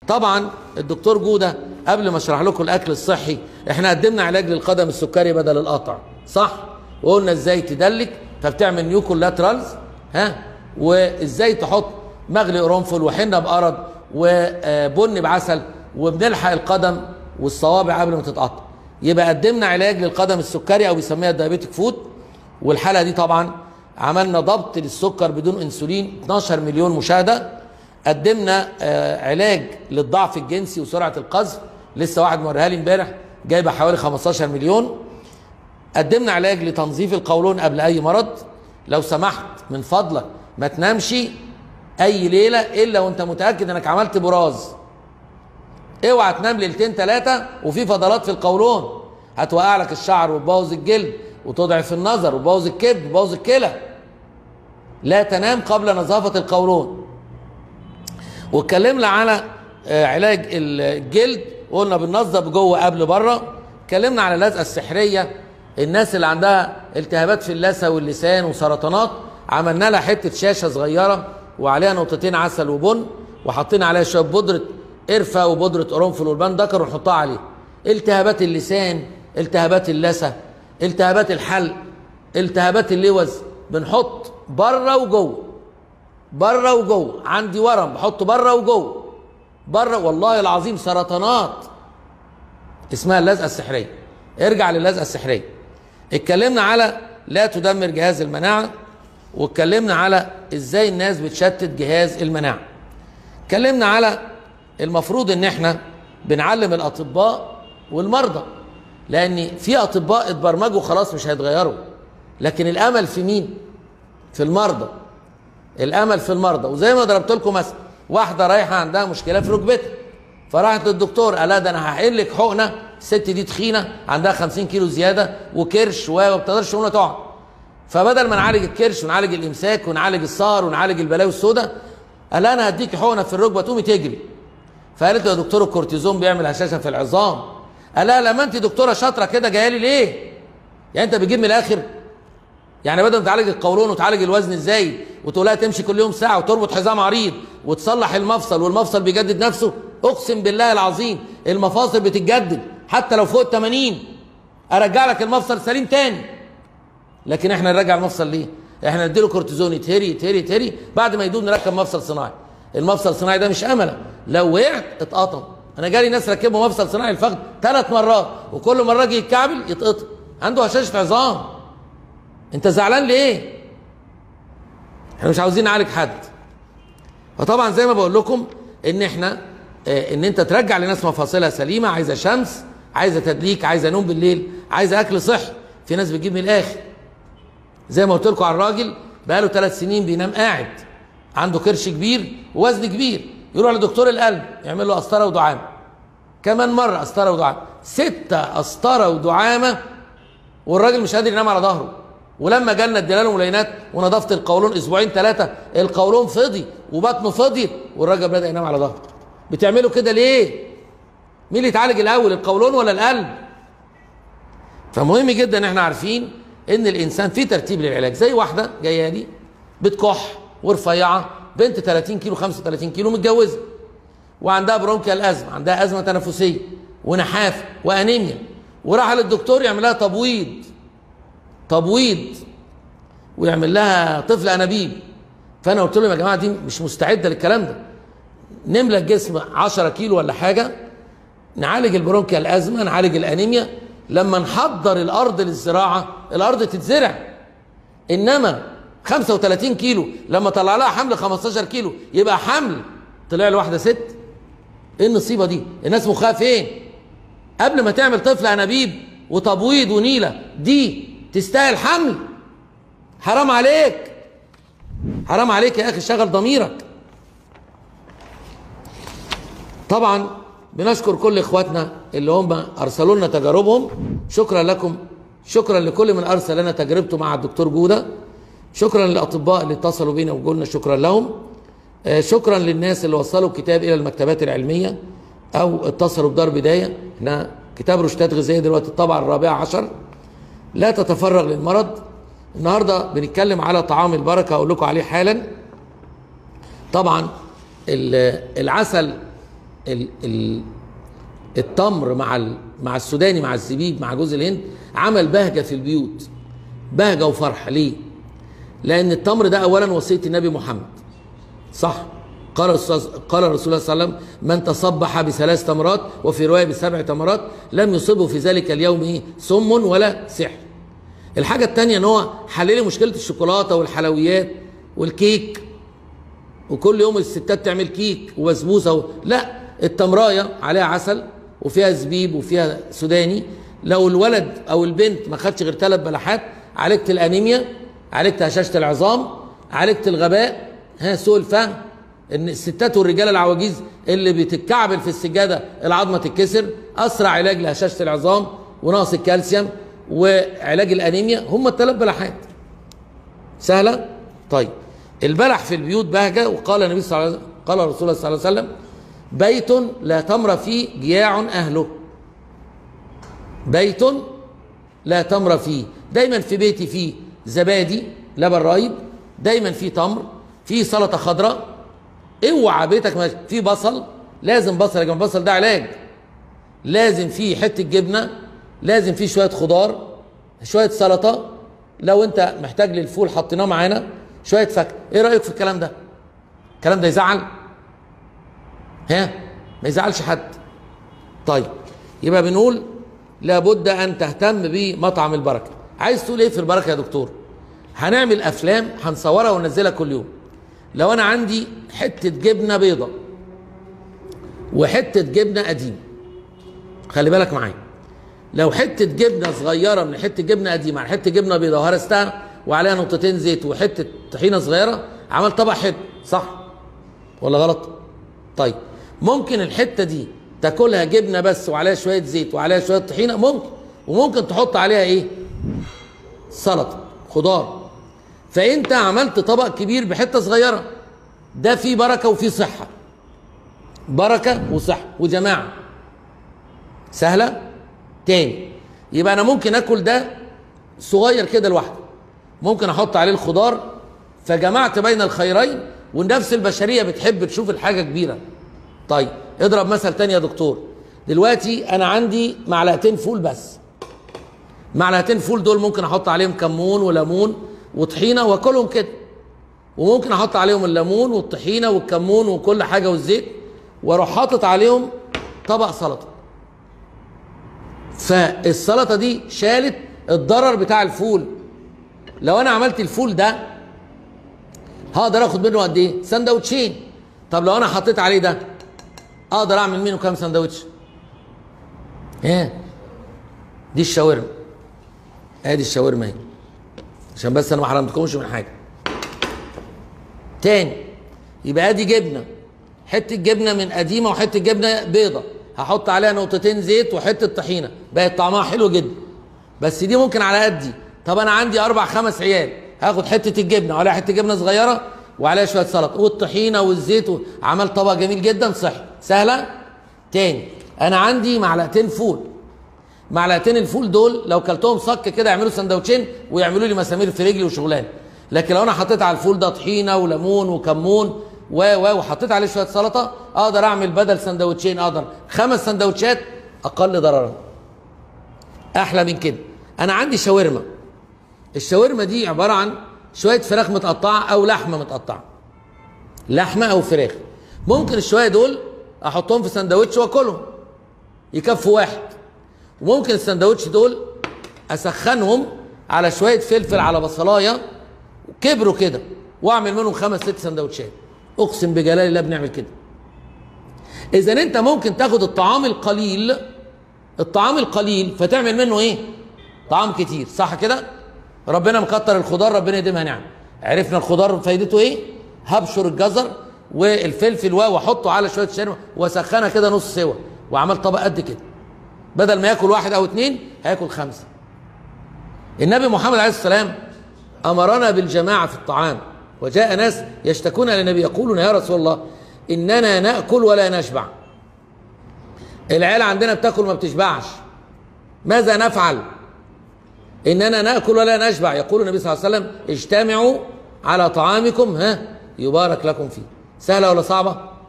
طبعا الدكتور جوده قبل ما اشرح لكم الاكل الصحي احنا قدمنا علاج للقدم السكري بدل القطع صح وقلنا ازاي تدلك فبتعمل نيوكل لاترالز ها وازاي تحط مغلي قرنفل وحنه بقرض وبن بعسل وبنلحق القدم والصوابع قبل ما تتقطع يبقى قدمنا علاج للقدم السكري او بيسميها الدايابيتك فود والحلقه دي طبعا عملنا ضبط للسكر بدون انسولين 12 مليون مشاهده قدمنا آه علاج للضعف الجنسي وسرعه القذف لسه واحد موريها لي امبارح جايبه حوالي 15 مليون قدمنا علاج لتنظيف القولون قبل اي مرض لو سمحت من فضلك ما تنامش اي ليله الا وانت متاكد انك عملت براز اوعى تنام ليلتين ثلاثه وفي فضلات في القولون هتوقع لك الشعر وتبوظ الجلد وتضعف النظر وتبوظ الكبد وتبوظ الكلى لا تنام قبل نظافه القولون واتكلمنا على علاج الجلد وقلنا بننظف جوه قبل بره اتكلمنا على اللزقه السحريه الناس اللي عندها التهابات في اللثه واللسان وسرطانات عملنا لها حته شاشه صغيره وعليها نقطتين عسل وبن وحطينا عليها شويه بودره قرفه وبودره قرنفل والبان دكر ونحطها عليه التهابات اللسان التهابات اللثه التهابات الحلق التهابات اللوز بنحط بره وجوه بره وجوه عندي ورم بحطه بره وجوه بره والله العظيم سرطانات اسمها اللزقه السحريه ارجع للزقه السحريه اتكلمنا على لا تدمر جهاز المناعه واتكلمنا على ازاي الناس بتشتت جهاز المناعه اتكلمنا على المفروض ان احنا بنعلم الاطباء والمرضى لان في اطباء اتبرمجوا خلاص مش هيتغيروا لكن الامل في مين في المرضى الامل في المرضى وزي ما ضربت لكم مثلا واحده رايحه عندها مشكله في ركبتها فراحت للدكتور قال لها ده انا هحقن لك حقنه الست دي تخينه عندها 50 كيلو زياده وكرش وما بتقدرش تقوم تقعد فبدل ما نعالج الكرش ونعالج الامساك ونعالج السهر ونعالج البلاوي السوداء قال لها انا هديكي حقنه في الركبه تقومي تجري فقالت له يا دكتور الكورتيزون بيعمل هشاشه في العظام قال لها لما انت دكتوره شاطره كده جايه لي ليه؟ يعني انت بتجيب من الاخر يعني بدل ما تعالج القولون وتعالج الوزن ازاي وتقول لها تمشي كل يوم ساعه وتربط حزام عريض وتصلح المفصل والمفصل بيجدد نفسه اقسم بالله العظيم المفاصل بتتجدد حتى لو فوق ال 80 ارجع لك المفصل سليم تاني لكن احنا نرجع المفصل ليه؟ احنا نديله كورتيزون يتهري يتهري يتهري بعد ما يدوب نركب مفصل صناعي المفصل الصناعي ده مش امله لو وقعت اتقطم انا جالي ناس ركبوا مفصل صناعي الفخذ ثلاث مرات وكل مره يجي يتكعبل يتقطم عنده هشاشه عظام انت زعلان ليه احنا مش عاوزين نعالج حد فطبعا زي ما بقول لكم ان احنا اه ان انت ترجع لناس مفاصلها سليمه عايزه شمس عايزه تدليك عايزه نوم بالليل عايزه اكل صحي في ناس بتجيب من الاخر زي ما قلت لكم على الراجل بقاله ثلاث سنين بينام قاعد عنده كرش كبير ووزن كبير يروح لدكتور القلب يعمل له قسطره ودعامه كمان مره قسطره ودعامه ستة قسطره ودعامه والراجل مش قادر ينام على ظهره ولما جالنا ادينا له ملينات ونظافه القولون اسبوعين ثلاثه القولون فضي وبطنه فضيت والراجل بدا ينام على ظهره بتعملوا كده ليه مين اللي يتعالج الاول القولون ولا القلب فمهم جدا ان احنا عارفين ان الانسان في ترتيب للعلاج زي واحده جايه لي بتكح ورفيعه بنت 30 كيلو 35 كيلو متجوزه وعندها برونكيال ازمه عندها ازمه تنفسيه ونحاف وانيميا وراح للدكتور يعمل لها تبويض تبويض ويعمل لها طفل انابيب فانا قلت لهم يا جماعه دي مش مستعده للكلام ده نملى الجسم 10 كيلو ولا حاجه نعالج البرونكيال الازمه نعالج الانيميا لما نحضر الارض للزراعه الارض تتزرع انما 35 كيلو لما طلع لها حمل 15 كيلو يبقى حمل طلع له واحده ست ايه النصيبه دي الناس مخها فين قبل ما تعمل طفل انابيب وتبويض ونيله دي تستاهل حمل حرام عليك حرام عليك يا اخي شغل ضميرك طبعا بنشكر كل اخواتنا اللي هم ارسلوا لنا تجاربهم شكرا لكم شكرا لكل من ارسل لنا تجربته مع الدكتور جوده شكرا للاطباء اللي اتصلوا بينا وقلنا شكرا لهم آه شكرا للناس اللي وصلوا الكتاب الى المكتبات العلميه او اتصلوا بدار بدايه احنا كتاب روشتات غذائيه دلوقتي الطبعه الرابعه عشر لا تتفرغ للمرض النهارده بنتكلم على طعام البركه اقول لكم عليه حالا طبعا العسل ال ال التمر مع ال مع السوداني مع الزبيب مع جوز الهند عمل بهجه في البيوت بهجه وفرحه ليه؟ لان التمر ده اولا وصيه النبي محمد صح قال الرسول قال الرسول صلى الله عليه وسلم من تصبح بثلاث تمرات وفي روايه بسبع تمرات لم يصبه في ذلك اليوم ايه سم ولا سحر الحاجه الثانيه ان هو حل لي مشكله الشوكولاته والحلويات والكيك وكل يوم الستات تعمل كيك وبسبوسه و... لا التمرايه عليها عسل وفيها زبيب وفيها سوداني لو الولد او البنت ما خدش غير ثلاث بلحات عالجت الانيميا عالجت هشاشه العظام عالجت الغباء ها سوء الفهم ان الستات والرجاله العواجيز اللي بتتكعبل في السجاده العظمه تتكسر اسرع علاج لهشاشه العظام ونقص الكالسيوم وعلاج الانيميا هم الثلاث بلحات سهله طيب البلح في البيوت بهجه وقال النبي صلى الله عليه وسلم قال رسول الله صلى الله عليه وسلم بيت لا تمر فيه جياع اهله بيت لا تمر فيه دايما في بيتي فيه زبادي لبن رايب دايما فيه تمر فيه سلطه خضراء اوعى بيتك ما فيه بصل لازم بصل يا جماعه البصل ده علاج لازم فيه حته جبنه لازم فيه شويه خضار شويه سلطه لو انت محتاج للفول حطيناه معانا شويه فاكهه ايه رايك في الكلام ده الكلام ده يزعل ها ما يزعلش حد طيب يبقى بنقول لابد ان تهتم بمطعم البركه عايز تقول ايه في البركه يا دكتور هنعمل افلام هنصورها وننزلها كل يوم لو انا عندي حته جبنه بيضه وحته جبنه قديمه خلي بالك معايا لو حته جبنه صغيره من حته جبنه قديمه على حته جبنه بيضاء وهرستها وعليها نقطتين زيت وحته طحينه صغيره عمل طبق حلو صح ولا غلط طيب ممكن الحته دي تاكلها جبنه بس وعليها شويه زيت وعليها شويه طحينه ممكن وممكن تحط عليها ايه سلطه خضار فانت عملت طبق كبير بحته صغيره ده فيه بركه وفيه صحه بركه وصحه وجماعه سهله تاني يبقى انا ممكن اكل ده صغير كده لوحده ممكن احط عليه الخضار فجمعت بين الخيرين والنفس البشريه بتحب تشوف الحاجه كبيره طيب اضرب مثل تاني يا دكتور دلوقتي انا عندي معلقتين فول بس معلقتين فول دول ممكن احط عليهم كمون وليمون وطحينه واكلهم كده وممكن احط عليهم الليمون والطحينه والكمون وكل حاجه والزيت واروح حاطط عليهم طبق سلطه فالسلطه دي شالت الضرر بتاع الفول لو انا عملت الفول ده هقدر اخد منه قد ايه سندوتشين طب لو انا حطيت عليه ده اقدر اعمل منه كام سندوتش ايه دي الشاورما ادي الشاورما اهي عشان بس انا ما حرمتكمش من حاجه تاني يبقى ادي جبنه حته جبنه من قديمه وحته جبنه بيضه هحط عليها نقطتين زيت وحته طحينه بقت طعمها حلو جدا بس دي ممكن على قدي طب انا عندي اربع خمس عيال هاخد حته الجبنه وعليها حته جبنه صغيره وعليها شويه سلطه والطحينه والزيت عمل طبق جميل جدا صحي سهله تاني انا عندي معلقتين فول معلقتين الفول دول لو كلتهم صك كده يعملوا سندوتشين ويعملوا لي مسامير في رجلي وشغلان لكن لو انا حطيت على الفول ده طحينه وليمون وكمون و و وحطيت عليه شويه سلطه اقدر اعمل بدل سندوتشين اقدر خمس سندوتشات اقل ضررا احلى من كده انا عندي شاورما الشاورما دي عباره عن شويه فراخ متقطعه او لحمه متقطعه لحمه او فراخ ممكن الشويه دول احطهم في سندوتش واكلهم يكفوا واحد وممكن السندوتش دول اسخنهم على شويه فلفل على بصلايه كبروا كده واعمل منهم خمس ست سندوتشات اقسم بجلال الله بنعمل كده اذا انت ممكن تاخد الطعام القليل الطعام القليل فتعمل منه ايه طعام كتير صح كده ربنا مكتر الخضار ربنا يديمها نعم عرفنا الخضار فايدته ايه هبشر الجزر والفلفل واحطه على شويه شرمه واسخنها كده نص سوا وعمل طبق قد كده بدل ما ياكل واحد او اتنين هياكل خمسه النبي محمد عليه السلام امرنا بالجماعه في الطعام وجاء ناس يشتكون الى النبي يقولون يا رسول الله اننا ناكل ولا نشبع العيال عندنا بتاكل ما بتشبعش ماذا نفعل اننا ناكل ولا نشبع يقول النبي صلى الله عليه وسلم اجتمعوا على طعامكم ها يبارك لكم فيه سهله ولا صعبه